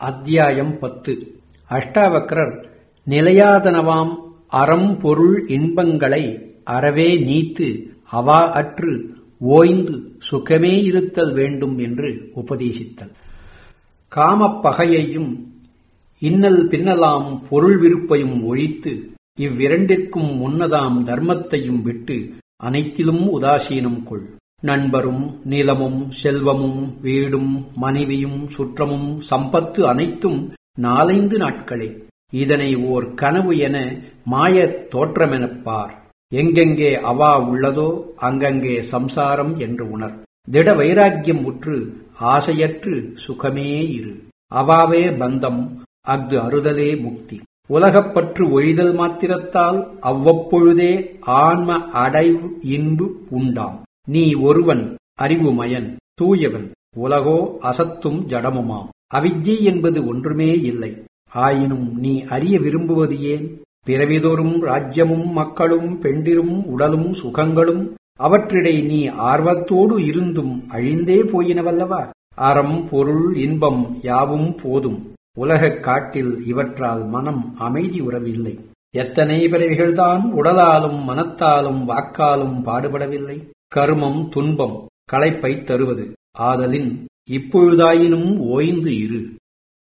அத்தியாயம் பத்து அஷ்டாவக்கரர் நிலையாதனவாம் அறம் பொருள் இன்பங்களை அறவே நீத்து அவா அற்று ஓய்ந்து சுகமே இருத்தல் வேண்டும் என்று உபதேசித்தல் காமப் பகையையும் இன்னல் பின்னலாம் பொருள் விருப்பையும் ஒழித்து இவ்விரண்டிற்கும் முன்னதாம் தர்மத்தையும் விட்டு அனைத்திலும் உதாசீனம் கொள் நண்பரும் நிலமும் செல்வமும் வீடும் மனைவியும் சுற்றமும் சம்பத்து அனைத்தும் நாலைந்து நாட்களே இதனை ஓர் கனவு என மாயத் தோற்றமெனப் பார் எங்கெங்கே அவா உள்ளதோ அங்கங்கே சம்சாரம் என்று உணர் திட வைராக்கியம் உற்று ஆசையற்று சுகமே இரு அவாவே பந்தம் அஃது அறுதலே முக்தி உலகப்பற்று ஒழிதல் மாத்திரத்தால் அவ்வப்பொழுதே ஆன்ம அடைவு இன்பு உண்டாம் நீ ஒருவன் அறிவுமயன் தூயவன் உலகோ அசத்தும் ஜடமுமாம் அவித்யை என்பது ஒன்றுமே இல்லை ஆயினும் நீ அறிய விரும்புவது ஏன் பிறவிதோறும் ராஜ்யமும் மக்களும் பெண்டிரும் உடலும் சுகங்களும் அவற்றிடை நீ ஆர்வத்தோடு இருந்தும் அழிந்தே போயினவல்லவா அறம் பொருள் இன்பம் யாவும் போதும் உலகக் காட்டில் இவற்றால் மனம் அமைதி உறவில்லை எத்தனை பிறவிகள்தான் உடலாலும் மனத்தாலும் வாக்காலும் பாடுபடவில்லை கருமம் துன்பம் களைப்பைத் தருவது ஆதலின் இப்பொழுதாயினும் ஓய்ந்து இரு